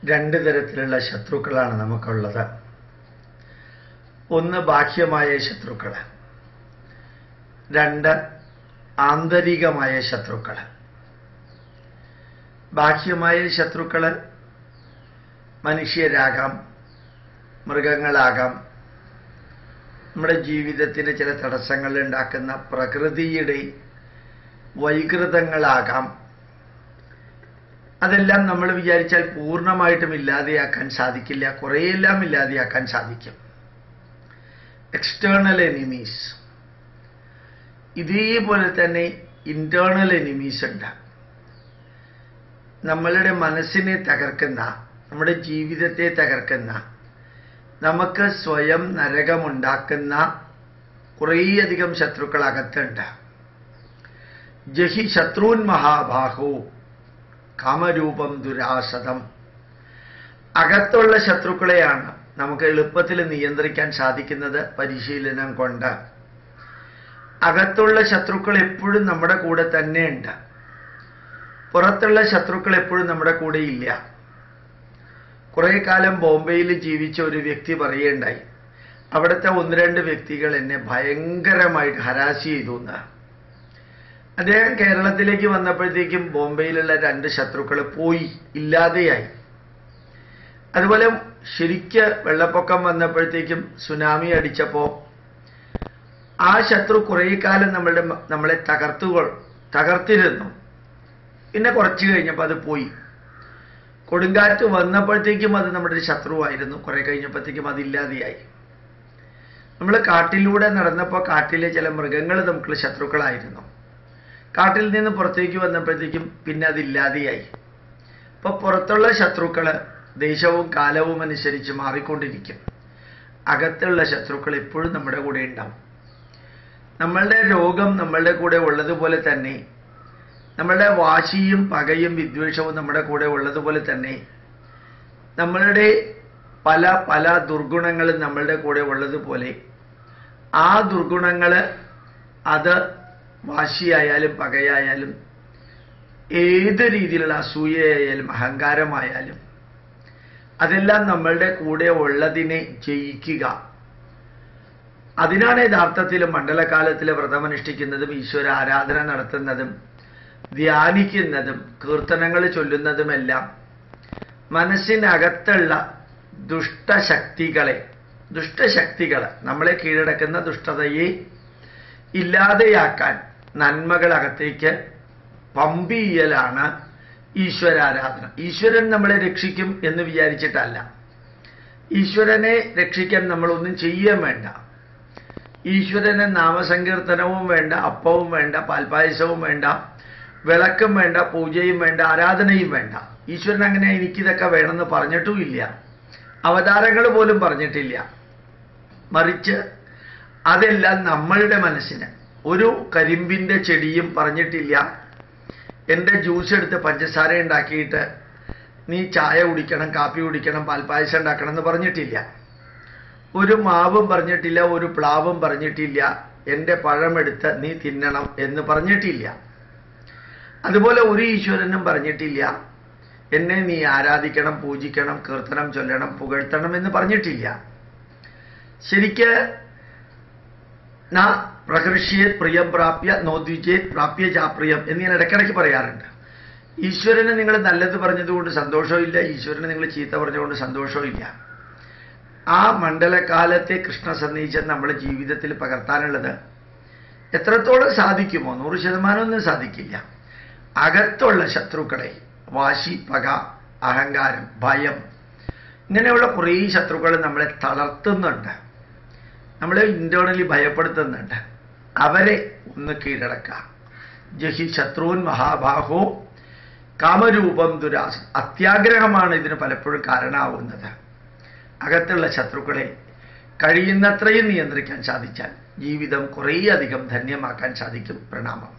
രണ്ട് തരത്തിലുള്ള ശത്രുക്കളാണ് നമുക്കുള്ളത് ഒന്ന് ബാഹ്യമായ ശത്രുക്കൾ രണ്ട് ആന്തരികമായ ശത്രുക്കൾ ബാഹ്യമായ ശത്രുക്കൾ മനുഷ്യരാകാം മൃഗങ്ങളാകാം നമ്മുടെ ജീവിതത്തിന് ചില തടസ്സങ്ങൾ ഉണ്ടാക്കുന്ന പ്രകൃതിയുടെ വൈകൃതങ്ങളാകാം അതെല്ലാം നമ്മൾ വിചാരിച്ചാൽ പൂർണ്ണമായിട്ടും ഇല്ലാതെയാക്കാൻ സാധിക്കില്ല കുറേയെല്ലാം ഇല്ലാതെയാക്കാൻ സാധിക്കും എക്സ്റ്റേണൽ എനിമീസ് ഇതേപോലെ തന്നെ ഇന്റേണൽ എനിമീസ് ഉണ്ട് നമ്മളുടെ മനസ്സിനെ തകർക്കുന്ന നമ്മുടെ ജീവിതത്തെ തകർക്കുന്ന നമുക്ക് സ്വയം നരകമുണ്ടാക്കുന്ന കുറേയധികം ശത്രുക്കൾ അകത്തുണ്ട് ജഹി ശത്രുൻ മഹാബാഹു കാമരൂപം ദുരാസതം അകത്തുള്ള ശത്രുക്കളെയാണ് നമുക്ക് എളുപ്പത്തിൽ നിയന്ത്രിക്കാൻ സാധിക്കുന്നത് പരിശീലനം കൊണ്ട് അകത്തുള്ള ശത്രുക്കൾ എപ്പോഴും നമ്മുടെ കൂടെ തന്നെയുണ്ട് പുറത്തുള്ള ശത്രുക്കൾ എപ്പോഴും നമ്മുടെ കൂടെ ഇല്ല കുറേ കാലം ബോംബെയിൽ ജീവിച്ച ഒരു വ്യക്തി പറയുകയുണ്ടായി അവിടുത്തെ ഒന്ന് രണ്ട് വ്യക്തികൾ എന്നെ ഭയങ്കരമായിട്ട് ഹരാസ് ചെയ്തു എന്ന് അദ്ദേഹം കേരളത്തിലേക്ക് വന്നപ്പോഴത്തേക്കും ബോംബെയിലുള്ള രണ്ട് ശത്രുക്കൾ പോയി ഇല്ലാതെയായി അതുപോലെ ശരിക്ക് വെള്ളപ്പൊക്കം വന്നപ്പോഴത്തേക്കും സുനാമി അടിച്ചപ്പോൾ ആ ശത്രു കുറേ കാലം നമ്മളുടെ നമ്മളെ തകർത്തുകൊൾ തകർത്തിരുന്നു പിന്നെ കുറച്ച് കഴിഞ്ഞപ്പോൾ അത് പോയി കൊടുങ്കാറ്റ് വന്നപ്പോഴത്തേക്കും അത് നമ്മുടെ ഒരു ശത്രുവായിരുന്നു കുറെ കഴിഞ്ഞപ്പോഴത്തേക്കും അതില്ലാതെയായി നമ്മൾ കാട്ടിലൂടെ നടന്നപ്പോൾ കാട്ടിലെ ചില മൃഗങ്ങൾ നമുക്ക് ശത്രുക്കളായിരുന്നു കാട്ടിൽ നിന്ന് പുറത്തേക്ക് വന്നപ്പോഴത്തേക്കും പിന്നെ അതില്ലാതെയായി അപ്പോൾ പുറത്തുള്ള ശത്രുക്കൾ ദേശവും കാലവും അനുസരിച്ച് മാറിക്കൊണ്ടിരിക്കും അകത്തുള്ള ശത്രുക്കൾ എപ്പോഴും നമ്മുടെ കൂടെ ഉണ്ടാവും നമ്മളുടെ രോഗം നമ്മളുടെ കൂടെ ഉള്ളതുപോലെ തന്നെ നമ്മളുടെ വാശിയും പകയും വിദ്വേഷവും നമ്മുടെ കൂടെ ഉള്ളതുപോലെ തന്നെ നമ്മളുടെ പല പല ദുർഗുണങ്ങളും നമ്മളുടെ കൂടെ ഉള്ളതുപോലെ ആ ദുർഗുണങ്ങൾ അത് വാശിയായാലും പകയായാലും ഏത് രീതിയിലുള്ള അസൂയയായാലും അഹങ്കാരമായാലും അതെല്ലാം നമ്മളുടെ കൂടെ ഉള്ളതിനെ ജയിക്കുക അതിനാണ് യഥാർത്ഥത്തിൽ മണ്ഡലകാലത്തിൽ വ്രതമനുഷ്ഠിക്കുന്നതും ഈശ്വര ആരാധന നടത്തുന്നതും ധ്യാനിക്കുന്നതും കീർത്തനങ്ങൾ ചൊല്ലുന്നതുമെല്ലാം മനസ്സിനകത്തുള്ള ദുഷ്ടശക്തികളെ ദുഷ്ടശക്തികൾ നമ്മളെ കീഴടക്കുന്ന ദുഷ്ടതയെ ഇല്ലാതെയാക്കാൻ നന്മകളകത്തേക്ക് പമ്പിയലാണ് ഈശ്വരാരാധന ഈശ്വരൻ നമ്മളെ രക്ഷിക്കും എന്ന് വിചാരിച്ചിട്ടല്ല ഈശ്വരനെ രക്ഷിക്കാൻ നമ്മളൊന്നും ചെയ്യാൻ വേണ്ട ഈശ്വരന് നാമസങ്കീർത്തനവും വേണ്ട അപ്പവും വേണ്ട പാൽപായസവും വേണ്ട വിളക്കും വേണ്ട പൂജയും വേണ്ട ആരാധനയും വേണ്ട ഈശ്വരൻ അങ്ങനെ എനിക്കിതൊക്കെ വേണമെന്ന് പറഞ്ഞിട്ടുമില്ല അവതാരങ്ങൾ പോലും പറഞ്ഞിട്ടില്ല മറിച്ച് അതെല്ലാം നമ്മളുടെ മനസ്സിന് ഒരു കരിമ്പിൻ്റെ ചെടിയും പറഞ്ഞിട്ടില്ല എൻ്റെ ജ്യൂസ് എടുത്ത് പഞ്ചസാര ഉണ്ടാക്കിയിട്ട് നീ ചായ കുടിക്കണം കാപ്പി കുടിക്കണം പാൽപ്പായസം ഉണ്ടാക്കണം എന്ന് പറഞ്ഞിട്ടില്ല ഒരു മാവും പറഞ്ഞിട്ടില്ല ഒരു പ്ലാവും പറഞ്ഞിട്ടില്ല എൻ്റെ പഴമെടുത്ത് നീ തിന്നണം എന്ന് പറഞ്ഞിട്ടില്ല അതുപോലെ ഒരു ഈശ്വരനും പറഞ്ഞിട്ടില്ല എന്നെ നീ ആരാധിക്കണം പൂജിക്കണം കീർത്തനം ചൊല്ലണം പുകഴ്ത്തണം എന്ന് പറഞ്ഞിട്ടില്ല ശരിക്ക് ന പ്രകൃഷ്യേത് പ്രിയം പ്രാപ്യ നോദ്വിജേത് പ്രാപ്യ ചാപ്രിയം എന്ന് ഞാൻ ഇടയ്ക്കിടയ്ക്ക് പറയാറുണ്ട് ഈശ്വരന് നിങ്ങൾ നല്ലത് പറഞ്ഞതുകൊണ്ട് സന്തോഷമില്ല ഈശ്വരന് നിങ്ങൾ ചീത്ത പറഞ്ഞതുകൊണ്ട് സന്തോഷമില്ല ആ മണ്ഡലകാലത്തെ കൃഷ്ണ സന്ദേശം നമ്മുടെ ജീവിതത്തിൽ പകർത്താനുള്ളത് എത്രത്തോളം സാധിക്കുമോ നൂറ് ശതമാനമൊന്നും സാധിക്കില്ല അകത്തുള്ള ശത്രുക്കളെ വാശി പക അഹങ്കാരം ഭയം ഇങ്ങനെയുള്ള കുറേ ശത്രുക്കൾ നമ്മളെ തളർത്തുന്നുണ്ട് നമ്മളെ ഇന്റേണലി ഭയപ്പെടുത്തുന്നുണ്ട് അവരെ ഒന്ന് കീഴടക്കുക ജഹി ശത്രുൻ മഹാബാഹോ കാമരൂപം ദുരാസ് അത്യാഗ്രഹമാണ് ഇതിന് പലപ്പോഴും കാരണമാവുന്നത് അകത്തുള്ള ശത്രുക്കളെ കഴിയുന്നത്രയും നിയന്ത്രിക്കാൻ സാധിച്ചാൽ ജീവിതം കുറേയധികം ധന്യമാക്കാൻ സാധിക്കും പ്രണാമം